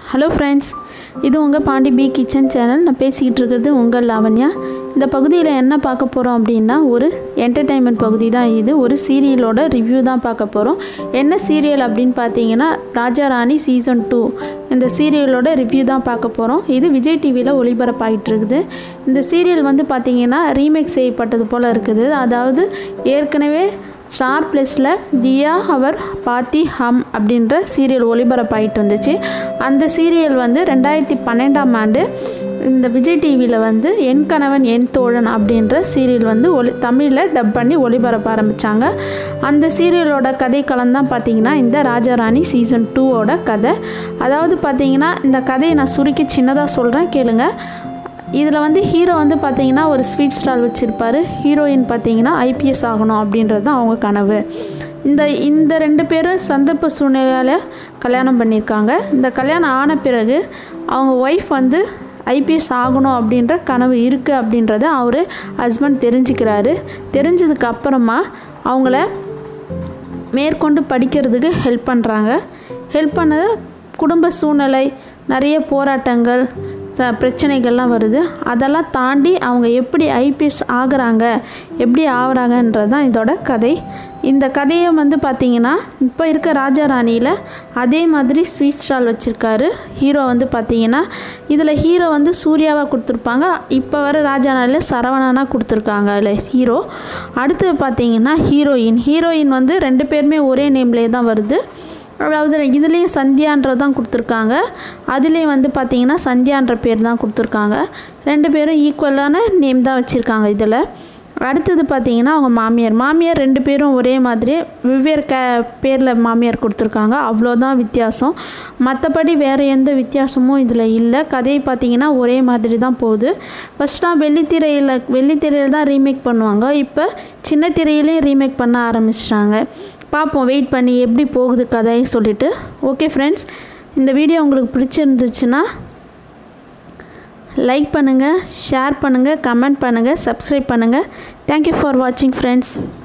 hello friends இது உங்கள் Pandi B kitchen channel நான் பேசிக்கிட்டு இருக்கிறது உங்கள் லாவண்யா இந்த பகுதியில் என்ன பார்க்க போகிறோம் அப்படின்னா ஒரு என்டர்டைன்மெண்ட் பகுதி தான் இது ஒரு சீரியலோட ரிவ்யூ தான் பார்க்க போகிறோம் என்ன சீரியல் அப்படின்னு பார்த்தீங்கன்னா ராஜா ராணி சீசன் டூ இந்த சீரியலோட ரிவ்யூ தான் பார்க்க போகிறோம் இது விஜய் டிவியில் ஒளிபரப்பாயிட்டு இருக்குது இந்த சீரியல் வந்து பார்த்தீங்கன்னா ரீமேக் செய்யப்பட்டது போல் இருக்குது அதாவது ஏற்கனவே ஸ்டார் ப்ளஸில் தியா அவர் பாத்தி ஹம் அப்படின்ற சீரியல் ஒளிபரப்பாயிட்டு இருந்துச்சு அந்த சீரியல் வந்து ரெண்டாயிரத்தி பன்னெண்டாம் ஆண்டு இந்த விஜய் டிவியில் வந்து என் கணவன் என் தோழன் அப்படின்ற சீரியல் வந்து ஒளி தமிழில் டப் பண்ணி ஒளிபரப்ப ஆரம்பித்தாங்க அந்த சீரியலோட கதை களம் தான் பார்த்தீங்கன்னா இந்த ராஜாராணி சீசன் டூவோட கதை அதாவது பார்த்தீங்கன்னா இந்த கதையை நான் சுருக்கி சின்னதாக சொல்கிறேன் கேளுங்க இதில் வந்து ஹீரோ வந்து பார்த்தீங்கன்னா ஒரு ஸ்வீட் ஸ்டால் வச்சுருப்பார் ஹீரோயின் பார்த்தீங்கன்னா ஐபிஎஸ் ஆகணும் அப்படின்றது தான் அவங்க கனவு இந்த இந்த ரெண்டு பேரும் சந்தர்ப்ப சூழ்நிலையால் கல்யாணம் பண்ணியிருக்காங்க இந்த கல்யாணம் ஆன பிறகு அவங்க ஒய்ஃப் வந்து ஐபிஎஸ் ஆகணும் அப்படின்ற கனவு இருக்குது அப்படின்றத அவர் ஹஸ்பண்ட் தெரிஞ்சுக்கிறாரு தெரிஞ்சதுக்கு அப்புறமா அவங்கள மேற்கொண்டு படிக்கிறதுக்கு ஹெல்ப் பண்ணுறாங்க ஹெல்ப் பண்ணது குடும்ப சூழ்நிலை நிறைய போராட்டங்கள் ச பிரச்சனைகள்லாம் வருது அதெல்லாம் தாண்டி அவங்க எப்படி ஐபிஎஸ் ஆகுறாங்க எப்படி ஆகுறாங்கன்றது தான் இதோட கதை இந்த கதையை வந்து பார்த்திங்கன்னா இப்போ இருக்க ராஜா ராணியில் அதே மாதிரி ஸ்வீட் ஸ்டால் வச்சுருக்காரு ஹீரோ வந்து பார்த்திங்கன்னா இதில் ஹீரோ வந்து சூர்யாவாக கொடுத்துருப்பாங்க இப்போ வர ராஜா ராணியில் சரவணனாக கொடுத்துருக்காங்க அதில் ஹீரோ அடுத்து பார்த்திங்கன்னா ஹீரோயின் ஹீரோயின் வந்து ரெண்டு பேருமே ஒரே நேம்லேயே தான் வருது அதாவது இதுலேயும் சந்தியான்றது தான் கொடுத்துருக்காங்க அதுலேயும் வந்து பார்த்திங்கன்னா சந்தியான்ற பேர் தான் கொடுத்துருக்காங்க ரெண்டு பேரும் ஈக்குவலான நேம் தான் வச்சுருக்காங்க இதில் அடுத்தது பார்த்திங்கன்னா அவங்க மாமியார் மாமியார் ரெண்டு பேரும் ஒரே மாதிரி வெவ்வேறு க பேரில் மாமியார் கொடுத்துருக்காங்க அவ்வளோதான் வித்தியாசம் மற்றபடி வேறு எந்த வித்தியாசமும் இதில் இல்லை கதையை பார்த்திங்கன்னா ஒரே மாதிரி தான் போகுது ஃபஸ்ட்லாம் வெள்ளித்திரையில் வெள்ளித்திரையில் தான் ரீமேக் பண்ணுவாங்க இப்போ சின்ன திரையிலையும் ரீமேக் பண்ண ஆரம்பிச்சிட்டாங்க பார்ப்போம் வெயிட் பண்ணி எப்படி போகுது கதை சொல்லிவிட்டு ஓகே ஃப்ரெண்ட்ஸ் இந்த வீடியோ உங்களுக்கு பிடிச்சிருந்துச்சுன்னா லைக் பண்ணுங்கள் ஷேர் பண்ணுங்கள் கமெண்ட் பண்ணுங்கள் சப்ஸ்கிரைப் பண்ணுங்கள் தேங்க்யூ ஃபார் வாட்சிங் ஃப்ரெண்ட்ஸ்